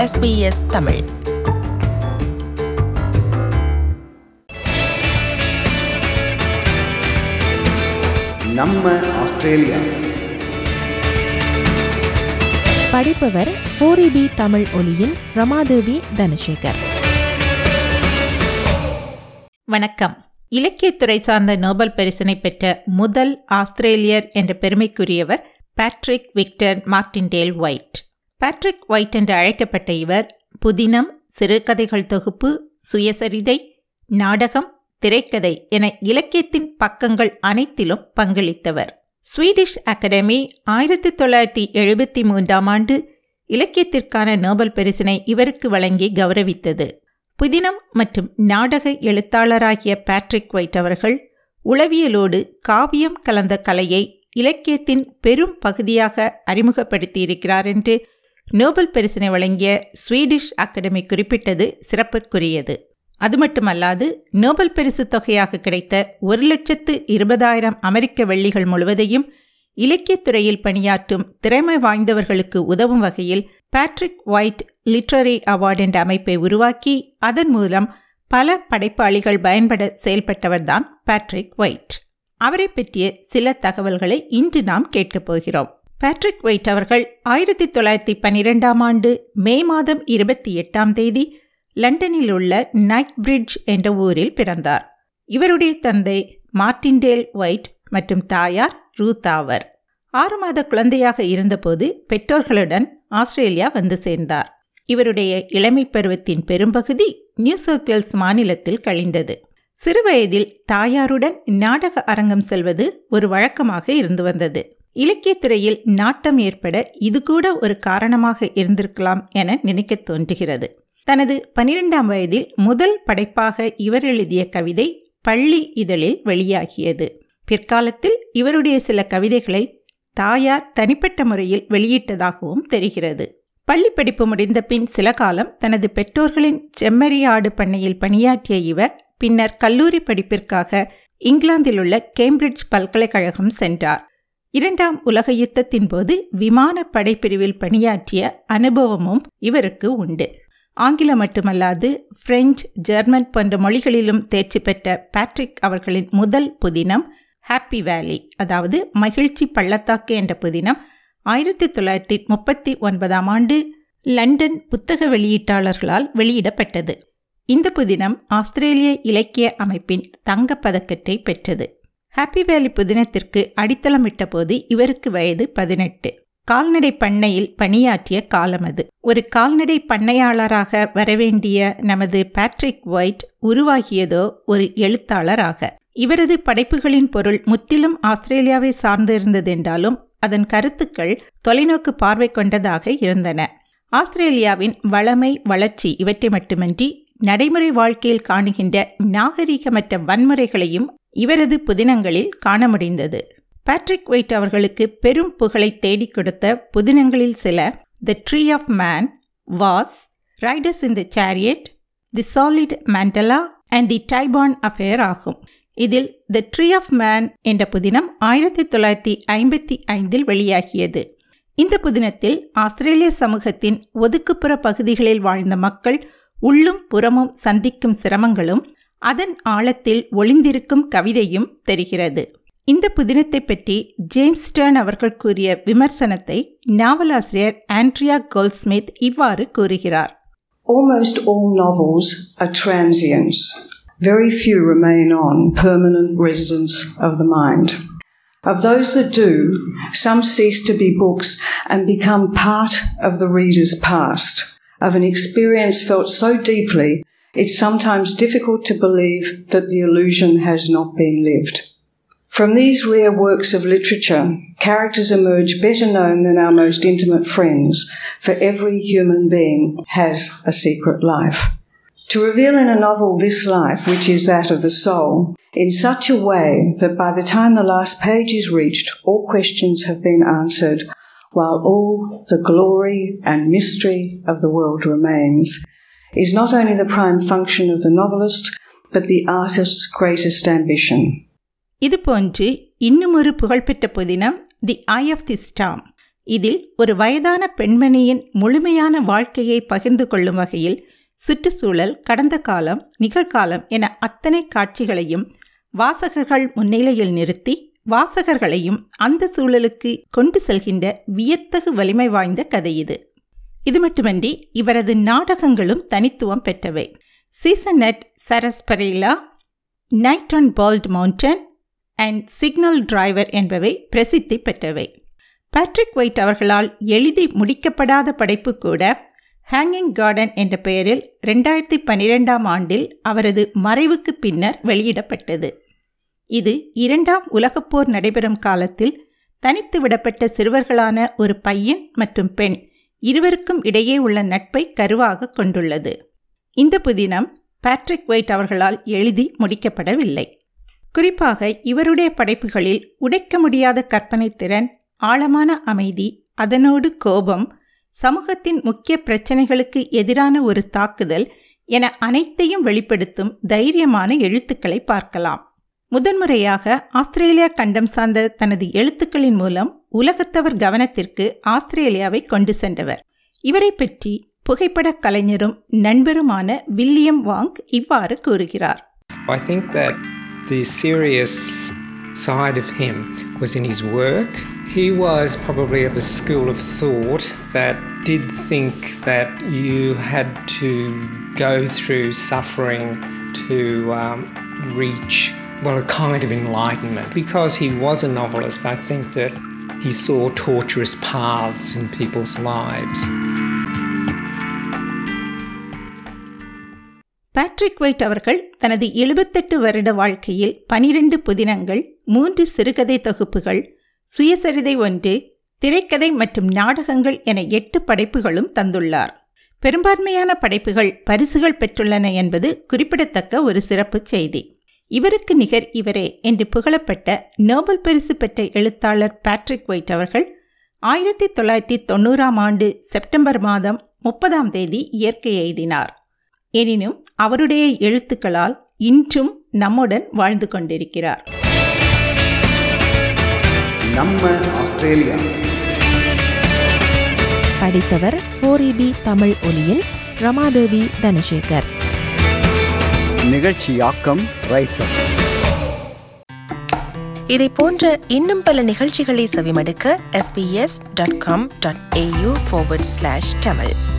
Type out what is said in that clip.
SBS Tamil நம்ம Australia படிப்பவர் ஃபோரிபி Tamil ஒலியின் ரமாதேவி தனசேகர் வணக்கம் இலக்கியத்துறை சார்ந்த நோபல் பரிசினை பெற்ற முதல் ஆஸ்திரேலியர் என்ற பெருமைக்குரியவர் Patrick Victor Martindale White Patrick White என்று அழைக்கப்பட்ட இவர் புதினம் சிறுகதைகள் தொகுப்பு சுயசரிதை நாடகம் திரைக்கதை என இலக்கியத்தின் பக்கங்கள் அனைத்திலும் பங்களித்தவர் ஸ்வீடிஷ் அகாடமி ஆயிரத்தி தொள்ளாயிரத்தி எழுபத்தி மூன்றாம் ஆண்டு இலக்கியத்திற்கான நோபல் பரிசினை இவருக்கு வழங்கி கௌரவித்தது புதினம் மற்றும் நாடக எழுத்தாளராகிய பேட்ரிக் ஒயிட் அவர்கள் உளவியலோடு காவியம் கலந்த கலையை இலக்கியத்தின் பெரும் பகுதியாக அறிமுகப்படுத்தியிருக்கிறார் என்று நோபல் பரிசினை வழங்கிய ஸ்வீடிஷ் அகாடமி குறிப்பிட்டது சிறப்பிற்குரியது அது மட்டுமல்லாது நோபல் பரிசு தொகையாக கிடைத்த ஒரு லட்சத்து இருபதாயிரம் அமெரிக்க வெள்ளிகள் முழுவதையும் இலக்கியத்துறையில் பணியாற்றும் திறமை வாய்ந்தவர்களுக்கு உதவும் வகையில் பேட்ரிக் ஒயிட் லிட்ரரி அவார்டு என்ற அமைப்பை உருவாக்கி அதன் மூலம் பல படைப்பாளிகள் பயன்பட செயல்பட்டவர்தான் பேட்ரிக் ஒயிட் அவரை பற்றிய சில தகவல்களை இன்று நாம் கேட்கப் போகிறோம் பேட்ரிக் ஒயிட் அவர்கள் ஆயிரத்தி தொள்ளாயிரத்தி பன்னிரெண்டாம் ஆண்டு மே மாதம் இருபத்தி எட்டாம் தேதி லண்டனில் உள்ள நைட் பிரிட்ஜ் என்ற ஊரில் பிறந்தார் இவருடைய தந்தை மார்டின்டேல் ஒயிட் மற்றும் தாயார் ரூத் ஆவர் ஆறு மாத குழந்தையாக இருந்தபோது பெற்றோர்களுடன் ஆஸ்திரேலியா வந்து சேர்ந்தார் இவருடைய இளமை பருவத்தின் பெரும்பகுதி நியூ சவுத் வேல்ஸ் மாநிலத்தில் கழிந்தது சிறுவயதில் தாயாருடன் நாடக அரங்கம் செல்வது ஒரு வழக்கமாக இருந்து வந்தது இலக்கியத்துறையில் நாட்டம் ஏற்பட இது கூட ஒரு காரணமாக இருந்திருக்கலாம் என நினைக்க தோன்றுகிறது தனது பனிரெண்டாம் வயதில் முதல் படைப்பாக இவர் எழுதிய கவிதை பள்ளி இதழில் வெளியாகியது பிற்காலத்தில் இவருடைய சில கவிதைகளை தாயார் தனிப்பட்ட முறையில் வெளியிட்டதாகவும் தெரிகிறது பள்ளி படிப்பு முடிந்த பின் சில காலம் தனது பெற்றோர்களின் செம்மறியாடு பண்ணையில் பணியாற்றிய இவர் பின்னர் கல்லூரி படிப்பிற்காக இங்கிலாந்தில் உள்ள கேம்பிரிட்ஜ் பல்கலைக்கழகம் சென்றார் இரண்டாம் உலக யுத்தத்தின் போது விமான படைப்பிரிவில் பணியாற்றிய அனுபவமும் இவருக்கு உண்டு ஆங்கிலம் மட்டுமல்லாது பிரெஞ்சு ஜெர்மன் போன்ற மொழிகளிலும் தேர்ச்சி பெற்ற பேட்ரிக் அவர்களின் முதல் புதினம் ஹாப்பி வேலி அதாவது மகிழ்ச்சி பள்ளத்தாக்கு என்ற புதினம் ஆயிரத்தி தொள்ளாயிரத்தி முப்பத்தி ஒன்பதாம் ஆண்டு லண்டன் புத்தக வெளியீட்டாளர்களால் வெளியிடப்பட்டது இந்த புதினம் ஆஸ்திரேலிய இலக்கிய அமைப்பின் தங்கப்பதக்கத்தை பெற்றது ஹாப்பி வேலி புதினத்திற்கு அடித்தளமிட்ட போது இவருக்கு வயது பதினெட்டு கால்நடை பண்ணையில் பணியாற்றிய காலம் அது ஒரு கால்நடை பண்ணையாளராக வரவேண்டிய நமது பேட்ரிக் ஒயிட் உருவாகியதோ ஒரு எழுத்தாளராக இவரது படைப்புகளின் பொருள் முற்றிலும் ஆஸ்திரேலியாவை சார்ந்திருந்தது என்றாலும் அதன் கருத்துக்கள் தொலைநோக்கு பார்வை கொண்டதாக இருந்தன ஆஸ்திரேலியாவின் வளமை வளர்ச்சி இவற்றை மட்டுமின்றி நடைமுறை வாழ்க்கையில் காணுகின்ற நாகரிகமற்ற வன்முறைகளையும் இவரது புதினங்களில் காண முடிந்தது பேட்ரிக் ஒயிட் அவர்களுக்கு பெரும் புகழை தேடிக் கொடுத்த புதினங்களில் சில the tree of man Voss riders in the chariot the solid mandala and the Twyborn affair ஆகும் இதில் த ட்ரீ ஆஃப் மேன் என்ற புதினம் ஆயிரத்தி தொள்ளாயிரத்தி ஐம்பத்தி ஐந்தில் வெளியாகியது இந்த புதினத்தில் ஆஸ்திரேலிய சமூகத்தின் ஒதுக்குப்புற பகுதிகளில் வாழ்ந்த மக்கள் உள்ளும் புறமும் சந்திக்கும் சிரமங்களும் அதன் ஆழத்தில் ஒளிந்திருக்கும் கவிதையும் தெரிகிறது இந்த புதினத்தை பற்றி ஜேம்ஸ் டர்ன் அவர்கள் கூறிய விமர்சனத்தை நாவலாசிரியர் ஆண்ட்ரியா கோல்ட்ஸ்மித் இவ்வாறு கூறுகிறார் Almost all novels are transients. Very few remain on permanent residents of the mind. Of those that do, some cease to be books and become part of the reader's past, of an experience felt so deeply it's sometimes difficult to believe that the illusion has not been lived. From these rare works of literature, characters emerge better known than our most intimate friends, for every human being has a secret life. To reveal in a novel this life, which is that of the soul, in such a way that by the time the last page is reached, all questions have been answered, while all the glory and mystery of the world remains, is not only the prime function of the novelist, but the artist's greatest ambition. இதுபோன்று இன்னும் ஒரு புகழ்பெற்ற புதினம் தி ஐ of the ஸ்டாம் இதில் ஒரு வயதான பெண்மணியின் முழுமையான வாழ்க்கையை பகிர்ந்து கொள்ளும் வகையில் சுற்றுச்சூழல் கடந்த காலம் நிகழ்காலம் என அத்தனை காட்சிகளையும் வாசகர்கள் முன்னிலையில் நிறுத்தி வாசகர்களையும் அந்த சூழலுக்கு கொண்டு செல்கின்ற வியத்தகு வலிமை வாய்ந்த கதை இது இது மட்டுமன்றி இவரது நாடகங்களும் தனித்துவம் பெற்றவை season at sarsaparilla night on bald mountain and signal driver என்பவை பிரசித்தி பெற்றவை பேட்ரிக் ஒயிட் அவர்களால் எழுதி முடிக்கப்படாத படைப்பு கூட ஹேங்கிங் கார்டன் என்ற பெயரில் ரெண்டாயிரத்தி பன்னிரெண்டாம் ஆண்டில் அவரது மறைவுக்கு பின்னர் வெளியிடப்பட்டது இது இரண்டாம் உலகப்போர் நடைபெறும் காலத்தில் தனித்து விடப்பட்ட சிறுவர்களான ஒரு பையன் மற்றும் பெண் இருவருக்கும் இடையே உள்ள நட்பை கருவாக கொண்டுள்ளது இந்த புதினம் பேட்ரிக் ஒயிட் அவர்களால் எழுதி முடிக்கப்படவில்லை குறிப்பாக இவருடைய படைப்புகளில் உடைக்க முடியாத கற்பனை திறன் ஆழமான அமைதி அதனோடு கோபம் சமூகத்தின் முக்கிய பிரச்சனைகளுக்கு எதிரான ஒரு தாக்குதல் என அனைத்தையும் வெளிப்படுத்தும் தைரியமான எழுத்துக்களை பார்க்கலாம் முதன்முறையாக ஆஸ்திரேலியா கண்டம் சார்ந்த தனது எழுத்துக்களின் மூலம் உலகத்தவர் கவனத்திற்கு ஆஸ்திரேலியாவை கொண்டு சென்றவர் இவரை பற்றி புகைப்படக் கலைஞரும் நண்பருமான வில்லியம் வாங் இவ்வாறு கூறுகிறார் I think that the serious side of him was in his work. He was probably of a school of thought that did think that you had to go through suffering to um, reach, well, a kind of enlightenment. Because he was a novelist, I think that he saw torturous paths in people's lives. Patrick White அவர்கள் தனது எழுபத்தெட்டு வருட வாழ்க்கையில் பனிரெண்டு புதினங்கள் மூன்று சிறுகதை தொகுப்புகள் சுயசரிதை ஒன்று திரைக்கதை மற்றும் நாடகங்கள் என எட்டு படைப்புகளும் தந்துள்ளார் பெரும்பான்மையான படைப்புகள் பரிசுகள் பெற்றுள்ளன என்பது குறிப்பிடத்தக்க ஒரு சிறப்பு செய்தி இவருக்கு நிகர் இவரே என்று புகழப்பட்ட நோபல் பரிசு பெற்ற எழுத்தாளர் பேட்ரிக் ஒயிட் அவர்கள் ஆயிரத்தி தொள்ளாயிரத்தி தொண்ணூறாம் ஆண்டு செப்டம்பர் மாதம் முப்பதாம் தேதி இயற்கை எய்தினார் எனினும் அவருடைய எழுத்துக்களால் இன்றும் நம்முடன் வாழ்ந்து கொண்டிருக்கிறார் நம்ம ஆஸ்திரேலியா படித்தவர் ஃபோரிபி தமிழ் ஒலியில் ரமாதேவி தனசேகர் நிகழ்ச்சியாக்கம் ரைசர் இதை போன்ற இன்னும் பல நிகழ்ச்சிகளை செவிமடுக்க sbs.com.au forward slash tamil